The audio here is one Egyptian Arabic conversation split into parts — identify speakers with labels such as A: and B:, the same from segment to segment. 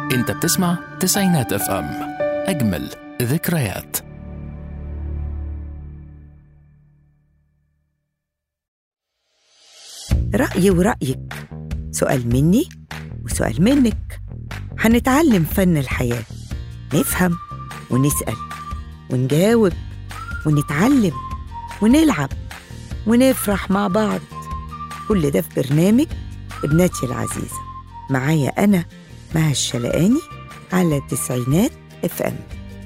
A: انت بتسمع تسعينات اف ام اجمل ذكريات
B: رأيي ورأيك سؤال مني وسؤال منك هنتعلم فن الحياة نفهم ونسأل ونجاوب ونتعلم ونلعب ونفرح مع بعض كل ده في برنامج ابنتي العزيزة معايا أنا مها الشلقاني على تسعينات اف ام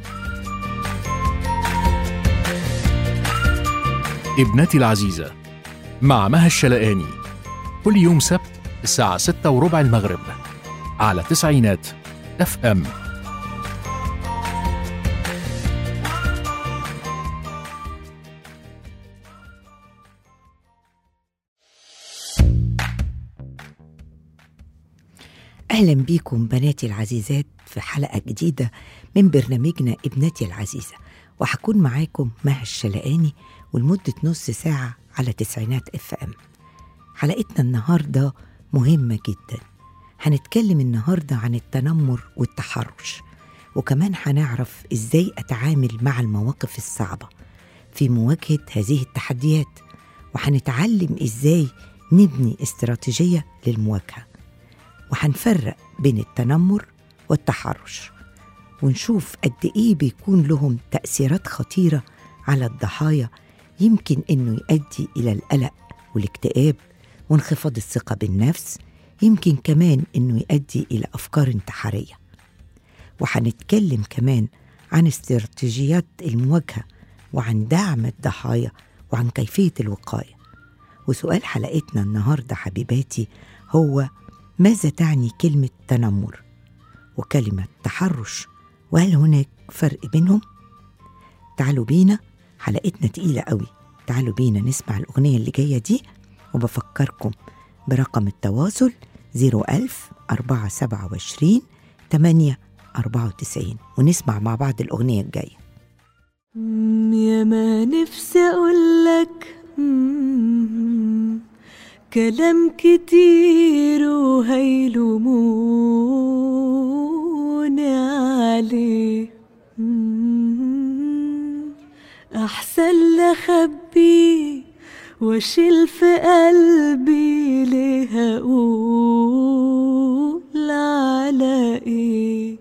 A: ابنتي العزيزة مع مها الشلقاني كل يوم سبت الساعة ستة وربع المغرب على تسعينات اف ام
B: أهلا بيكم بناتي العزيزات في حلقة جديدة من برنامجنا ابنتي العزيزة وهكون معاكم مها الشلقاني ولمدة نص ساعة على تسعينات اف ام حلقتنا النهاردة مهمة جدا هنتكلم النهاردة عن التنمر والتحرش وكمان هنعرف ازاي اتعامل مع المواقف الصعبة في مواجهة هذه التحديات وهنتعلم ازاي نبني استراتيجية للمواجهة وهنفرق بين التنمر والتحرش ونشوف قد ايه بيكون لهم تأثيرات خطيرة على الضحايا يمكن انه يؤدي الى القلق والاكتئاب وانخفاض الثقة بالنفس يمكن كمان انه يؤدي الى افكار انتحارية وهنتكلم كمان عن استراتيجيات المواجهة وعن دعم الضحايا وعن كيفية الوقاية وسؤال حلقتنا النهاردة حبيباتي هو ماذا تعني كلمة تنمر وكلمة تحرش وهل هناك فرق بينهم؟ تعالوا بينا حلقتنا تقيلة قوي تعالوا بينا نسمع الأغنية اللي جاية دي وبفكركم برقم التواصل 01000 427 8 94 ونسمع مع بعض الأغنية الجاية
C: مم، يا ما نفسي اقولك مم، كلام كتير وهيلوموني عليه مم، احسن لخبي واشيل في قلبي ليه اقول على ايه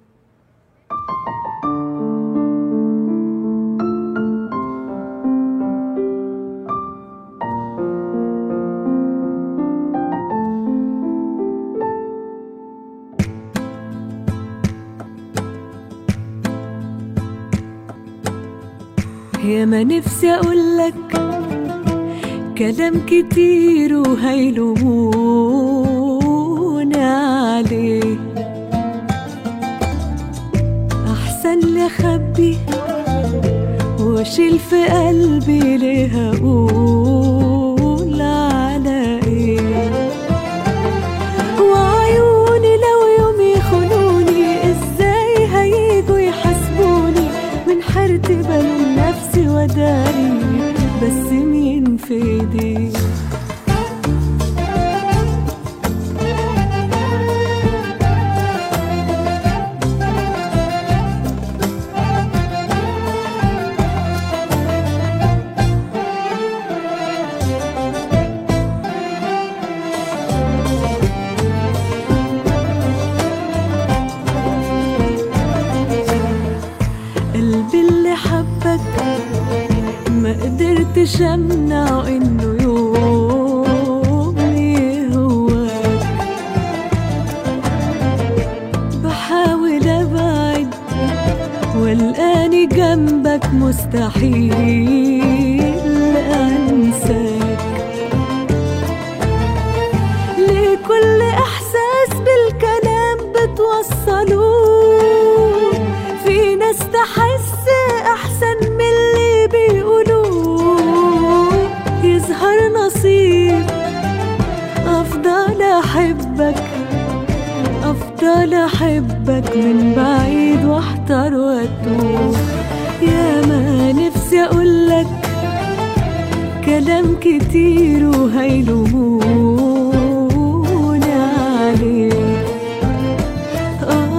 C: يا ما نفسي اقولك كلام كتير وهيلوموني عليه احسن لي اخبي واشيل في قلبي ليه اقول على ايه وعيوني لو يوم يخونوني ازاي هيجوا يحاسبوني من حيرتي بلوم نفسي وداري بس مين في ايدي قلبي اللي حبك ما قدرتش امنع انه يوم يهواك بحاول ابعد والقاني جنبك مستحيل انساك ليه كل احساس بالكلام بتوصلوه في ناس تحس احسن من اللي بيقولوه يظهر نصيب افضل احبك افضل احبك من بعيد واحتار واتوه يا ما نفسي اقولك كلام كتير وهيلوموني عليه آه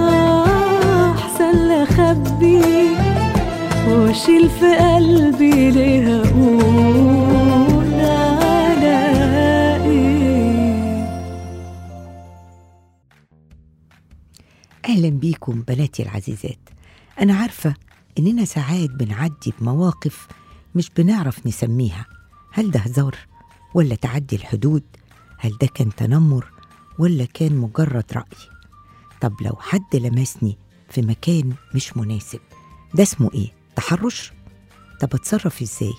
B: أهلا بيكم بناتي العزيزات أنا عارفة إننا ساعات بنعدي بمواقف مش بنعرف نسميها هل ده هزار ولا تعدي الحدود هل ده كان تنمر ولا كان مجرد رأي طب لو حد لمسني في مكان مش مناسب ده اسمه ايه تحرش طب اتصرف ازاي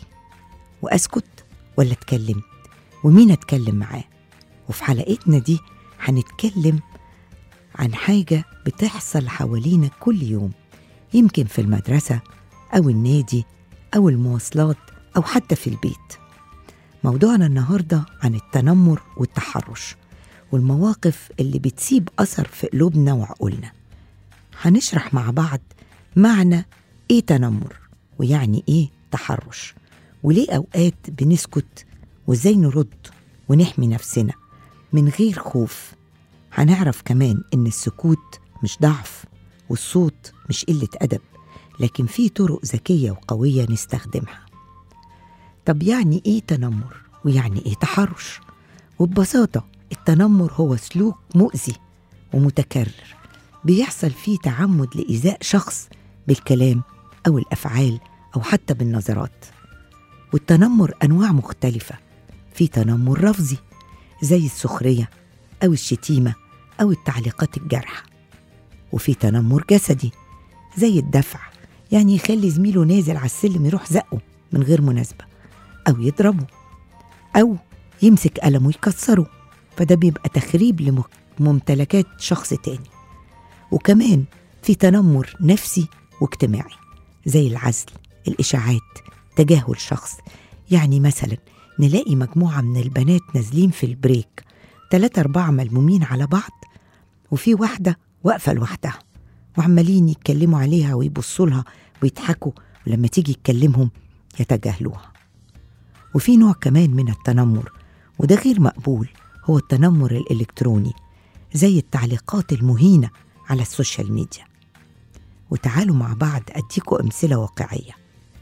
B: واسكت ولا اتكلم ومين اتكلم معاه وفي حلقتنا دي هنتكلم عن حاجة بتحصل حوالينا كل يوم يمكن في المدرسة أو النادي أو المواصلات أو حتى في البيت موضوعنا النهاردة عن التنمر والتحرش والمواقف اللي بتسيب أثر في قلوبنا وعقولنا هنشرح مع بعض معنى إيه تنمر ويعني إيه تحرش وليه أوقات بنسكت وإزاي نرد ونحمي نفسنا من غير خوف هنعرف كمان إن السكوت مش ضعف والصوت مش قلة أدب لكن في طرق ذكية وقوية نستخدمها طب يعني إيه تنمر ويعني إيه تحرش وببساطة التنمر هو سلوك مؤذي ومتكرر بيحصل فيه تعمد لإيذاء شخص بالكلام أو الأفعال أو حتى بالنظرات والتنمر أنواع مختلفة في تنمر لفظي زي السخرية أو الشتيمة أو التعليقات الجارحة وفي تنمر جسدي زي الدفع يعني يخلي زميله نازل على السلم يروح زقه من غير مناسبة أو يضربه أو يمسك قلمه يكسره فده بيبقى تخريب لممتلكات شخص تاني وكمان في تنمر نفسي واجتماعي زي العزل الإشاعات تجاهل شخص يعني مثلا نلاقي مجموعة من البنات نازلين في البريك تلاتة أربعة ملمومين على بعض وفي واحدة واقفة لوحدها وعمالين يتكلموا عليها ويبصوا لها ويضحكوا ولما تيجي تكلمهم يتجاهلوها وفي نوع كمان من التنمر وده غير مقبول هو التنمر الإلكتروني زي التعليقات المهينة على السوشيال ميديا وتعالوا مع بعض أديكوا أمثلة واقعية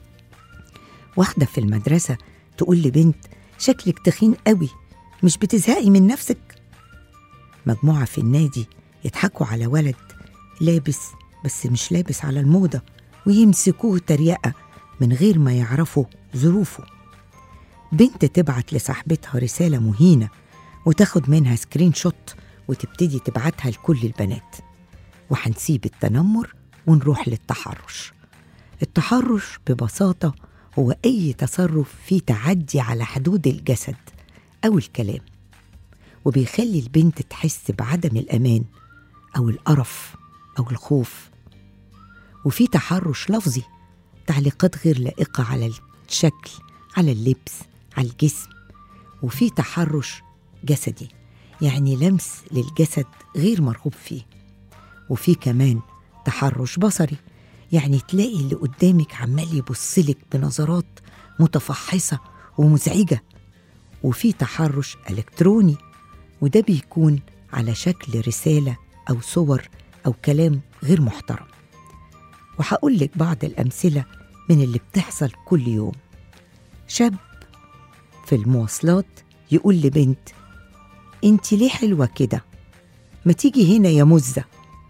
B: واحدة في المدرسة تقول لبنت شكلك تخين قوي مش بتزهقي من نفسك مجموعة في النادي يضحكوا على ولد لابس بس مش لابس على الموضة ويمسكوه تريقة من غير ما يعرفوا ظروفه بنت تبعت لصاحبتها رسالة مهينة وتاخد منها سكرين شوت وتبتدي تبعتها لكل البنات وهنسيب التنمر ونروح للتحرش التحرش ببساطة هو أي تصرف فيه تعدي على حدود الجسد أو الكلام وبيخلي البنت تحس بعدم الأمان أو القرف أو الخوف وفي تحرش لفظي تعليقات غير لائقة على الشكل على اللبس على الجسم وفي تحرش جسدي يعني لمس للجسد غير مرغوب فيه وفي كمان تحرش بصري يعني تلاقي اللي قدامك عمال يبصلك بنظرات متفحصة ومزعجة وفي تحرش إلكتروني وده بيكون على شكل رسالة أو صور أو كلام غير محترم وهقول لك بعض الأمثلة من اللي بتحصل كل يوم شاب في المواصلات يقول لبنت انت ليه حلوة كده ما تيجي هنا يا مزة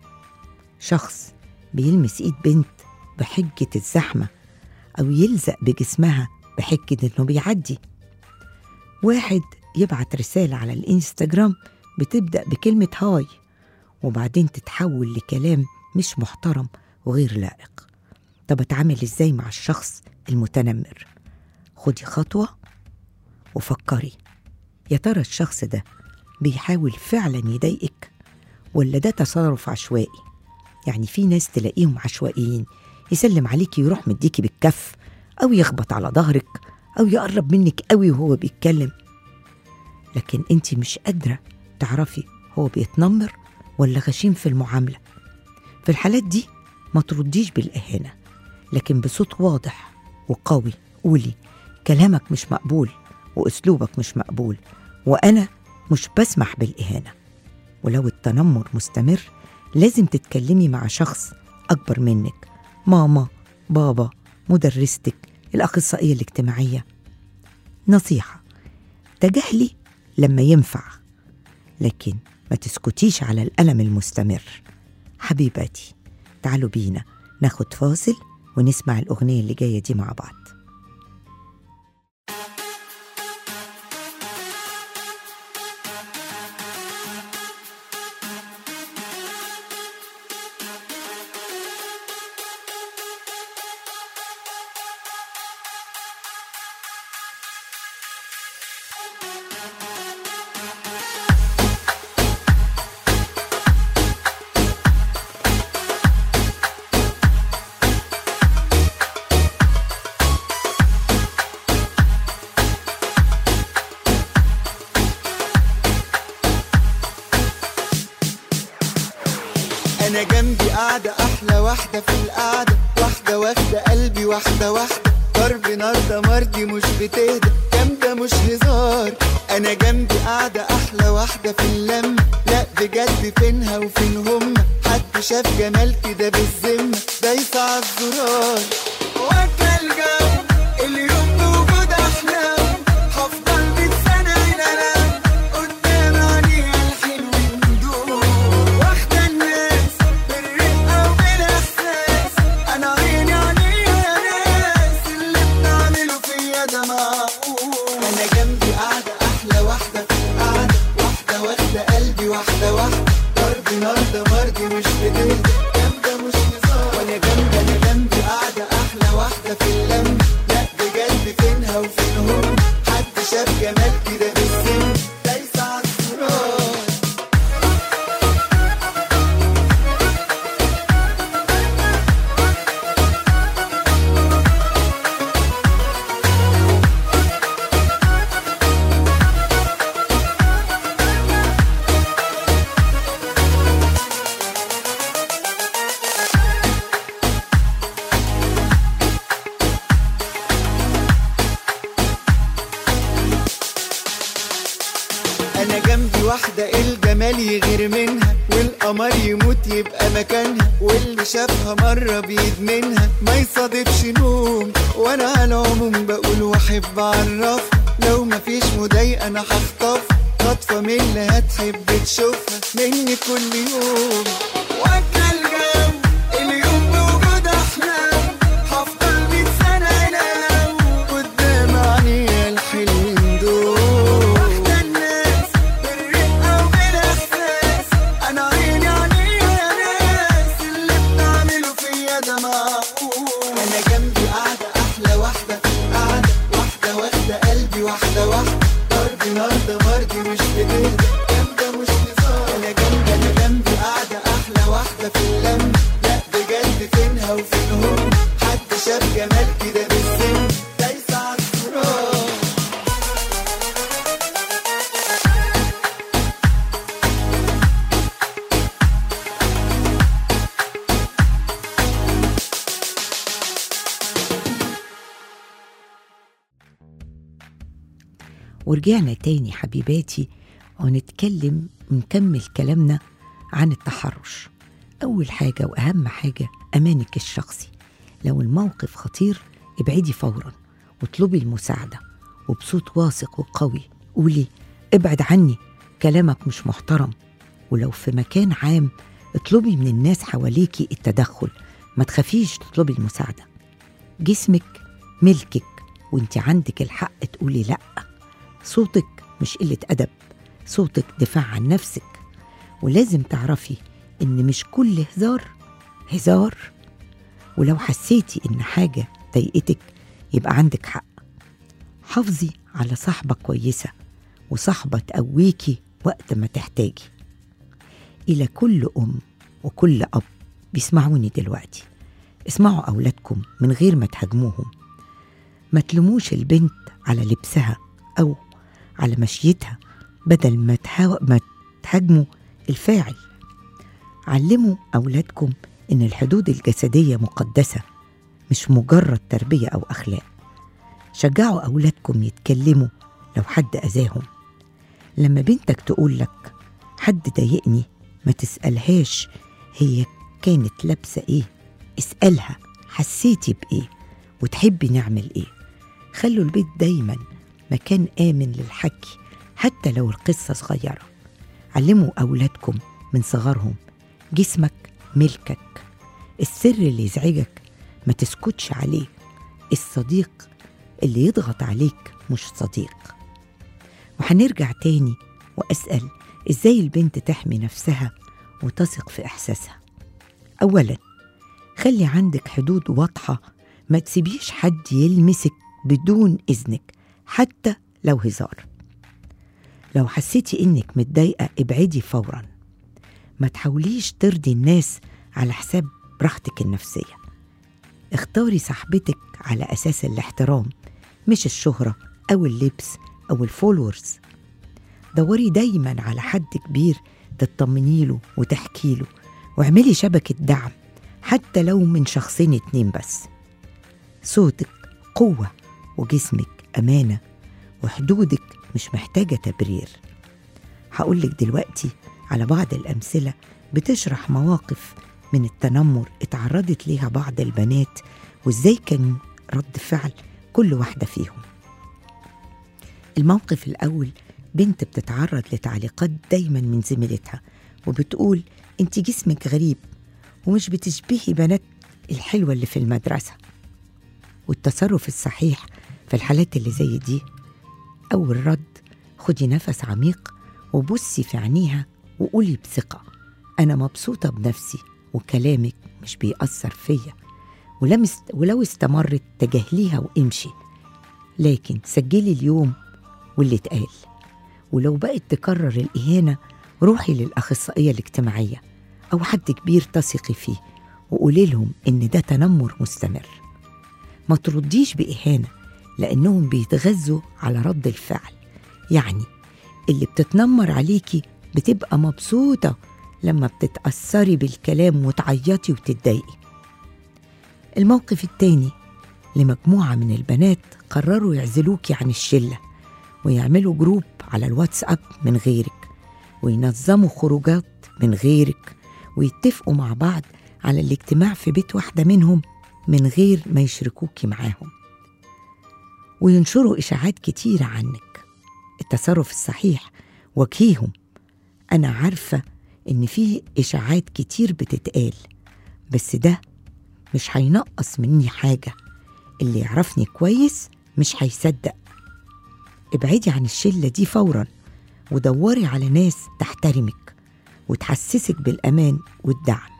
B: شخص بيلمس ايد بنت بحجة الزحمة أو يلزق بجسمها بحجة إنه بيعدي واحد يبعت رسالة على الإنستجرام بتبدأ بكلمة هاي وبعدين تتحول لكلام مش محترم وغير لائق طب أتعامل إزاي مع الشخص المتنمر خدي خطوة وفكري يا ترى الشخص ده بيحاول فعلا يضايقك ولا ده تصرف عشوائي يعني في ناس تلاقيهم عشوائيين يسلم عليكي ويروح مديكي بالكف أو يخبط على ظهرك أو يقرب منك قوي وهو بيتكلم لكن انت مش قادرة تعرفي هو بيتنمر ولا غشيم في المعاملة في الحالات دي ما ترديش بالإهانة لكن بصوت واضح وقوي قولي كلامك مش مقبول وأسلوبك مش مقبول وأنا مش بسمح بالإهانة ولو التنمر مستمر لازم تتكلمي مع شخص أكبر منك ماما بابا مدرستك الأخصائية الاجتماعية نصيحة تجاهلي لما ينفع لكن ما تسكتيش على الألم المستمر حبيباتي تعالوا بينا ناخد فاصل ونسمع الأغنية اللي جاية دي مع بعض
D: انا جنبي قاعدة احلى واحدة في القعدة واحدة واخدة قلبي واحدة واحدة ضرب نار دمار دي مش بتهدى جامدة مش هزار انا جنبي قاعدة احلى واحدة في اللمة لا بجد فينها وفين هما حد شاف جمال كده بالذمة دايسة عالزرار واكلة الجو اليوم بوجود احلام هفضل مية سنة انام قدام عينيها الحلوين دول واخدة الناس بالرقة وبالاحساس انا عيني عليها يا ناس اللي بتعمله فيا ده معقول انا جنبي قاعدة احلى واحدة في القعدة واحدة واخدة قلبي واحدة واحدة ضرب نار دمار دي مش بتهدى جامدة مش هزار وانا جنبي انا جنبي قاعدة احلى واحدة في اللم لا بجد فينها وفين هم حد شاف جمال كده بالسن دايسة عالزرار انا جنبي واحدة الجمال يغير منها والقمر يموت يبقى مكانها واللي شافها مرة بيدمنها ما يصادفش نوم وانا على العموم بقول واحب اعرفها لو مفيش مضايقة انا هخطف خطفة من اللي هتحب تشوفها مني كل يوم واكل الجو اليوم بوجود احلام هفضل مية سنة انام قدام عينيها الحلوين دول واخدة الناس بالرقة وبالاحساس انا عيني عليها يا ناس اللي بتعمله فيا ده معقول انا جنبي قاعدة احلى واحدة في القعدة واحدة واخدة قلبي واحدة واحدة ضرب نار دمار دي مش بتهدى جامدة مش هزار انا جنبي انا جنبي قاعدة احلى واحدة في اللم لا بجد فينها وفين هم حد شاف جمال كده بالسن دايسة عالزرار
B: ورجعنا تاني حبيباتي ونتكلم ونكمل كلامنا عن التحرش أول حاجة وأهم حاجة أمانك الشخصي لو الموقف خطير ابعدي فورا واطلبي المساعدة وبصوت واثق وقوي قولي ابعد عني كلامك مش محترم ولو في مكان عام اطلبي من الناس حواليكي التدخل ما تخافيش تطلبي المساعدة جسمك ملكك وانت عندك الحق تقولي لأ صوتك مش قلة أدب صوتك دفاع عن نفسك ولازم تعرفي إن مش كل هزار هزار ولو حسيتي إن حاجة ضايقتك يبقى عندك حق حافظي على صحبة كويسة وصحبة تقويكي وقت ما تحتاجي إلى كل أم وكل أب بيسمعوني دلوقتي اسمعوا أولادكم من غير ما تهاجموهم ما تلوموش البنت على لبسها أو على مشيتها بدل ما, تحاو... ما تهاجموا الفاعل علموا أولادكم إن الحدود الجسدية مقدسة مش مجرد تربية أو أخلاق شجعوا أولادكم يتكلموا لو حد أذاهم لما بنتك تقول لك حد ضايقني ما تسألهاش هي كانت لابسة إيه اسألها حسيتي بإيه وتحبي نعمل إيه خلوا البيت دايما مكان آمن للحكي حتى لو القصة صغيرة علموا أولادكم من صغرهم جسمك ملكك السر اللي يزعجك ما تسكتش عليه الصديق اللي يضغط عليك مش صديق وهنرجع تاني وأسأل إزاي البنت تحمي نفسها وتثق في إحساسها أولا خلي عندك حدود واضحة ما تسيبيش حد يلمسك بدون إذنك حتى لو هزار لو حسيتي إنك متضايقة ابعدي فورا ما تحاوليش ترضي الناس على حساب راحتك النفسية اختاري صاحبتك على أساس الاحترام مش الشهرة أو اللبس أو الفولورز دوري دايما على حد كبير تطمني له وتحكي له واعملي شبكة دعم حتى لو من شخصين اتنين بس صوتك قوة وجسمك أمانة وحدودك مش محتاجة تبرير هقولك دلوقتي على بعض الأمثلة بتشرح مواقف من التنمر اتعرضت ليها بعض البنات وازاي كان رد فعل كل واحدة فيهم الموقف الأول بنت بتتعرض لتعليقات دايما من زميلتها وبتقول انت جسمك غريب ومش بتشبهي بنات الحلوة اللي في المدرسة والتصرف الصحيح في الحالات اللي زي دي أول رد خدي نفس عميق وبصي في عينيها وقولي بثقة أنا مبسوطة بنفسي وكلامك مش بيأثر فيا ولم است... ولو استمرت تجاهليها وامشي لكن سجلي اليوم واللي اتقال ولو بقت تكرر الإهانة روحي للأخصائية الاجتماعية أو حد كبير تثقي فيه وقولي لهم إن ده تنمر مستمر ما ترديش بإهانة لأنهم بيتغذوا على رد الفعل يعني اللي بتتنمر عليكي بتبقى مبسوطة لما بتتأثري بالكلام وتعيطي وتتضايقي الموقف التاني لمجموعة من البنات قرروا يعزلوكي عن الشلة ويعملوا جروب على الواتساب من غيرك وينظموا خروجات من غيرك ويتفقوا مع بعض على الاجتماع في بيت واحدة منهم من غير ما يشركوكي معاهم وينشروا إشاعات كتيرة عنك التصرف الصحيح وجهيهم أنا عارفة إن في إشاعات كتير بتتقال بس ده مش هينقص مني حاجة اللي يعرفني كويس مش هيصدق ابعدي عن الشلة دي فورا ودوري على ناس تحترمك وتحسسك بالأمان والدعم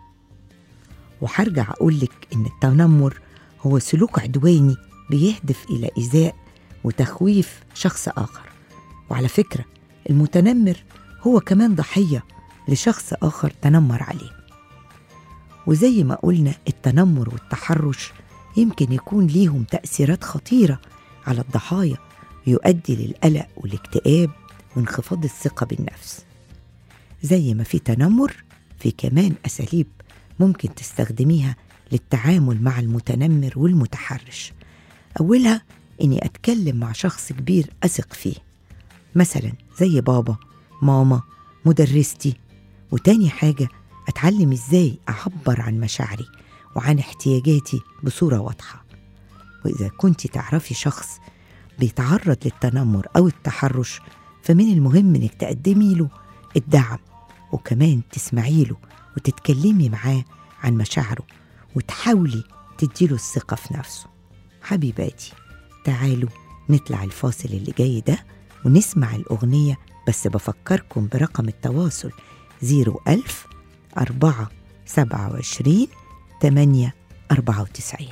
B: وهرجع أقولك إن التنمر هو سلوك عدواني بيهدف إلى إيذاء وتخويف شخص آخر وعلى فكرة المتنمر هو كمان ضحية لشخص آخر تنمر عليه وزي ما قلنا التنمر والتحرش يمكن يكون ليهم تأثيرات خطيرة على الضحايا يؤدي للقلق والاكتئاب وانخفاض الثقة بالنفس زي ما في تنمر في كمان أساليب ممكن تستخدميها للتعامل مع المتنمر والمتحرش أولها إني أتكلم مع شخص كبير أثق فيه مثلا زي بابا ماما مدرستي وتاني حاجة أتعلم إزاي أعبر عن مشاعري وعن احتياجاتي بصورة واضحة وإذا كنت تعرفي شخص بيتعرض للتنمر أو التحرش فمن المهم إنك تقدمي له الدعم وكمان تسمعي له وتتكلمي معاه عن مشاعره وتحاولي تديله الثقة في نفسه حبيباتي تعالوا نطلع الفاصل اللي جاي ده ونسمع الأغنية بس بفكركم برقم التواصل 01000 4 27 8 94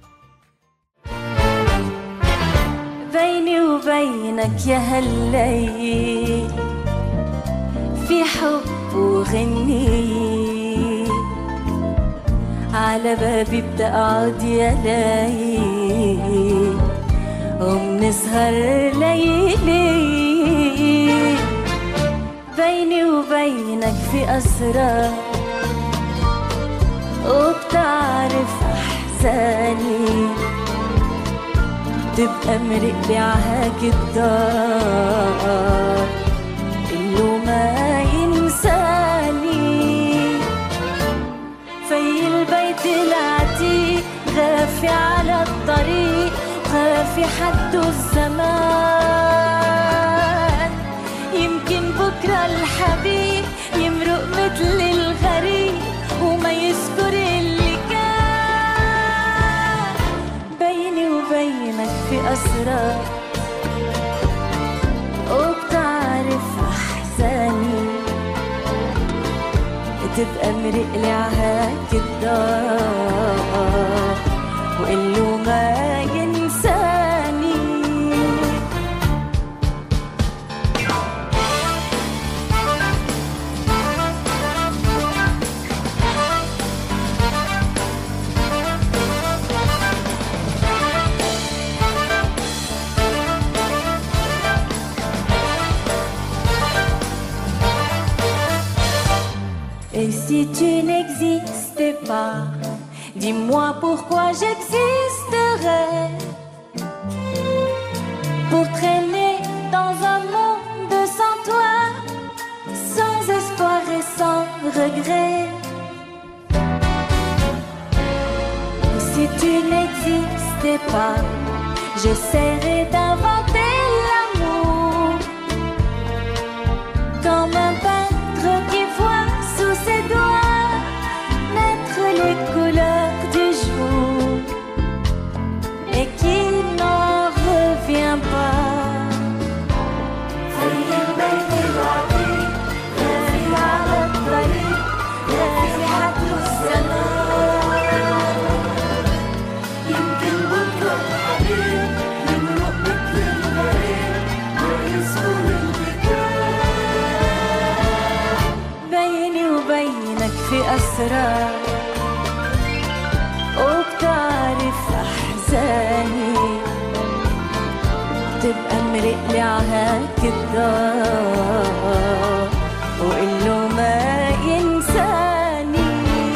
C: بيني وبينك يا هالليل في حب وغني على بابي بتقعد يا ليل وبنسهر ليلي بيني وبينك في أسرار وبتعرف أحزاني تبقى مرق بعهاك الدار اللي ما ينساني في البيت العتيق غافي على الطريق غافي حد الزمان يمكن بكرة الحبيب يمرق مثل الغريب وما ما يذكر اللي كان بيني وبينك في أسرار وبتعرف أحزاني تبقى مرقلي عهاك الدار وقله ما ينساني Et si tu n'existais pas, dis-moi pourquoi j'existerais. Pour traîner dans un monde sans toi, sans espoir et sans regret. Et si tu n'existais pas, j'essaierais d'inventer l'amour comme un peintre qui voit sous ses doigts naître les couleurs du jour et qui n'en revient pas. بيني وبينك في أسرار وبتعرف أحزاني تبقى مرقلي عهاك الدار وقله ما ينساني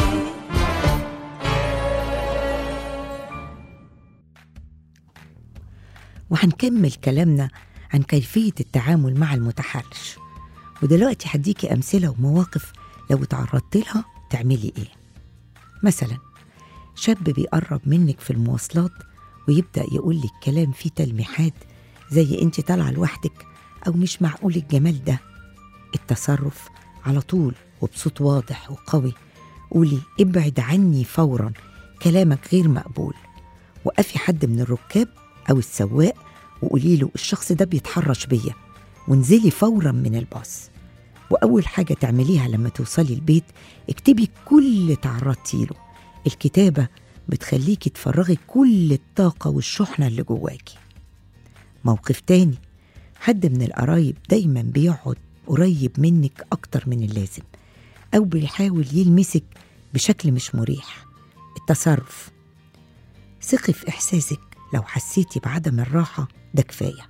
B: وهنكمل كلامنا عن كيفية التعامل مع المتحرش ودلوقتي هديكي أمثلة ومواقف لو اتعرضت لها تعملي إيه مثلا شاب بيقرب منك في المواصلات ويبدأ يقول لك كلام فيه تلميحات زي انت طالعة لوحدك أو مش معقول الجمال ده التصرف على طول وبصوت واضح وقوي قولي ابعد عني فورا كلامك غير مقبول وقفي حد من الركاب أو السواق وقولي له الشخص ده بيتحرش بيا وانزلي فورا من الباص وأول حاجة تعمليها لما توصلي البيت اكتبي كل اللي تعرضتي له الكتابة بتخليكي تفرغي كل الطاقة والشحنة اللي جواكي موقف تاني حد من القرايب دايما بيقعد قريب منك أكتر من اللازم أو بيحاول يلمسك بشكل مش مريح التصرف ثقي في إحساسك لو حسيتي بعدم الراحة ده كفاية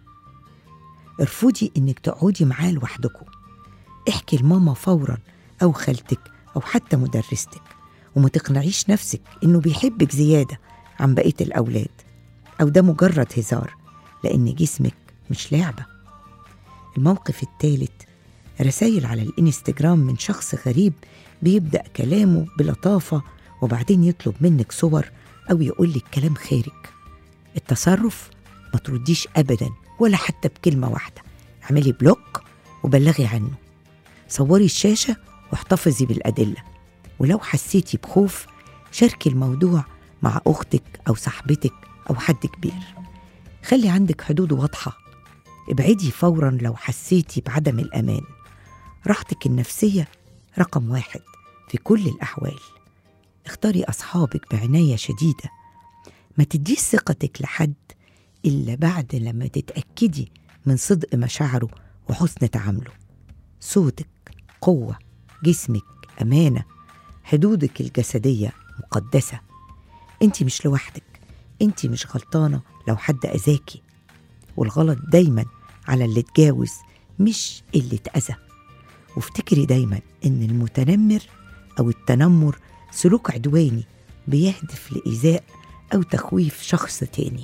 B: ارفضي إنك تقعدي معاه لوحدكم احكي لماما فورا أو خالتك أو حتى مدرستك وما تقنعيش نفسك إنه بيحبك زيادة عن بقية الأولاد أو ده مجرد هزار لأن جسمك مش لعبة الموقف الثالث رسائل على الانستجرام من شخص غريب بيبدأ كلامه بلطافة وبعدين يطلب منك صور أو يقولك كلام خارج التصرف ما ترديش أبدا ولا حتى بكلمة واحدة اعملي بلوك وبلغي عنه صوري الشاشة واحتفظي بالأدلة ولو حسيتي بخوف شاركي الموضوع مع أختك أو صاحبتك أو حد كبير خلي عندك حدود واضحة ابعدي فورا لو حسيتي بعدم الأمان راحتك النفسية رقم واحد في كل الأحوال اختاري أصحابك بعناية شديدة ما تديش ثقتك لحد إلا بعد لما تتأكدي من صدق مشاعره وحسن تعامله صوتك قوة جسمك أمانة حدودك الجسدية مقدسة انت مش لوحدك انت مش غلطانة لو حد أذاكي والغلط دايما على اللي اتجاوز مش اللي اتأذى وافتكري دايما ان المتنمر او التنمر سلوك عدواني بيهدف لإيذاء أو تخويف شخص تاني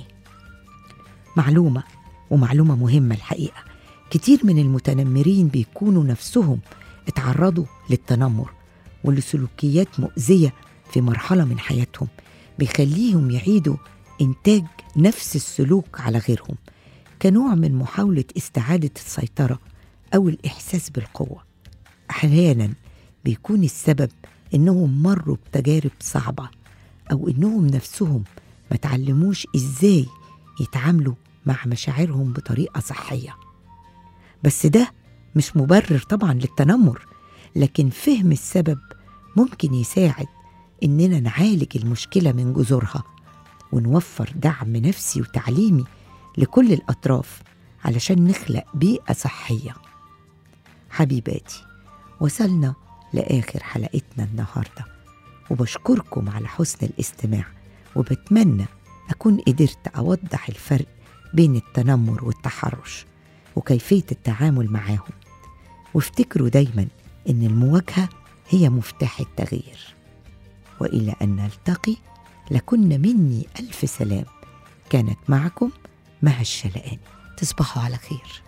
B: معلومة ومعلومة مهمة الحقيقة كتير من المتنمرين بيكونوا نفسهم اتعرضوا للتنمر ولسلوكيات مؤذية في مرحلة من حياتهم بيخليهم يعيدوا إنتاج نفس السلوك على غيرهم كنوع من محاولة استعادة السيطرة أو الإحساس بالقوة أحيانا بيكون السبب إنهم مروا بتجارب صعبة أو إنهم نفسهم ما تعلموش إزاي يتعاملوا مع مشاعرهم بطريقة صحية بس ده مش مبرر طبعا للتنمر لكن فهم السبب ممكن يساعد إننا نعالج المشكلة من جذورها ونوفر دعم نفسي وتعليمي لكل الأطراف علشان نخلق بيئة صحية حبيباتي وصلنا لآخر حلقتنا النهاردة وبشكركم على حسن الاستماع وبتمنى أكون قدرت أوضح الفرق بين التنمر والتحرش وكيفية التعامل معاهم وافتكروا دايما إن المواجهة هي مفتاح التغيير وإلى أن نلتقي لكن مني ألف سلام كانت معكم مها الشلقاني تصبحوا على خير